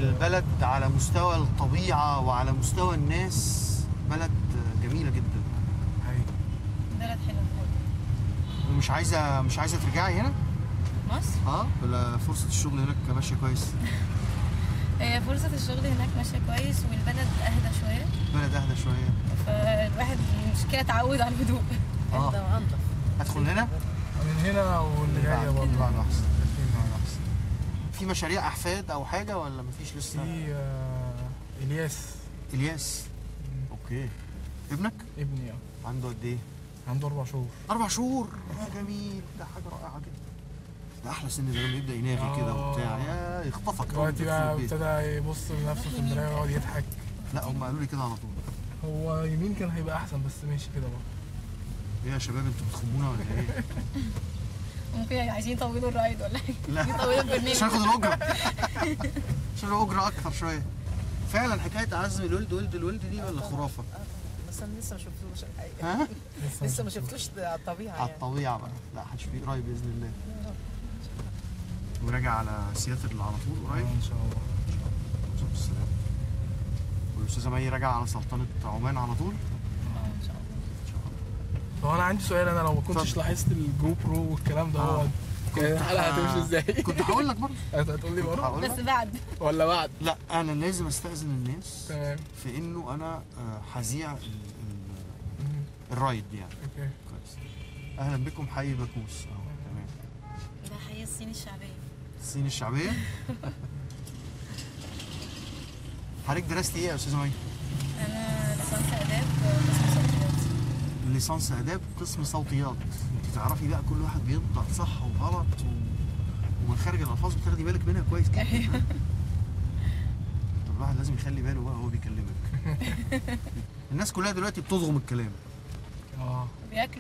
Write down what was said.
البلد على مستوى الطبيعه وعلى مستوى الناس بلد جميله جدا حقيقي بلد حلو خالص ومش عايزه مش عايزه ترجعي هنا مصر اه ولا فرصه الشغل هناك ماشيه كويس هي فرصة الشغل هناك ماشية كويس والبلد أهدى شوية بلد اهدى شويه فالواحد المشكلة اتعود على الهدوء اه أهدى وأنضف هدخل هنا من هنا واللي جايه برضه اللي بعده احسن الاثنين مع احسن في مشاريع احفاد او حاجه ولا مفيش لسه في آه، الياس الياس اوكي ابنك ابني آه. عنده قد ايه عنده اربع شهور اربع شهور يا جميل ده حاجه رائعه جدا ده احلى سن ده لما يبدا يناغي كده آه. وبتاع يا يخطفك دلوقتي بقى في البيت. ابتدى يبص لنفسه في المرايه ويقعد يضحك لا هم قالوا لي كده على طول هو يمين كان هيبقى احسن بس ماشي كده برضه ايه يا شباب انتوا بتخمونا ولا ايه؟ ممكن عايزين يطولوا الرايد ولا حاجة لا يطولوا البرنامج عشان اخد الاجره عشان الاجره اكتر شويه فعلا حكايه عزم الولد ولد الولد دي ولا خرافه؟ بس أنا لسه ما شفتوش الحقيقة ها؟ لسه ما شفتوش على الطبيعة على يعني الطبيعه بقى لا هتشوفيه قريب باذن الله وراجع على سياتل على طول قريب ان شاء الله وصلت السلام والاستاذه مي راجعه على سلطنه عمان على طول اه ان شاء الله هو انا عندي سؤال انا لو ما كنتش اتفضل. لاحظت الجو برو والكلام ده آه. هو كان الحلقه هتمشي ازاي؟ كنت هقول لك برضه انت هتقول لي كنت برضه هقول بس لك بعد ولا بعد؟ لا انا لازم استاذن الناس تمام في انه انا آه، هذيع ال- ال- مم. الرايد يعني اوكي كويس اهلا بكم حي باكوس اهو تمام ده حي الصين الشعبية الصين الشعبيه حضرتك درستي ايه يا استاذه مي؟ أنا لسانس آداب قسم صوتيات ليسانس اداب قسم صوتيات انت تعرفي بقى كل واحد بينطق صح وغلط و... ومن خارج الالفاظ بتاخدي بالك منها كويس جدا طب الواحد لازم يخلي باله بقى وهو بيكلمك الناس كلها دلوقتي بتضغم الكلام اه بياكلوا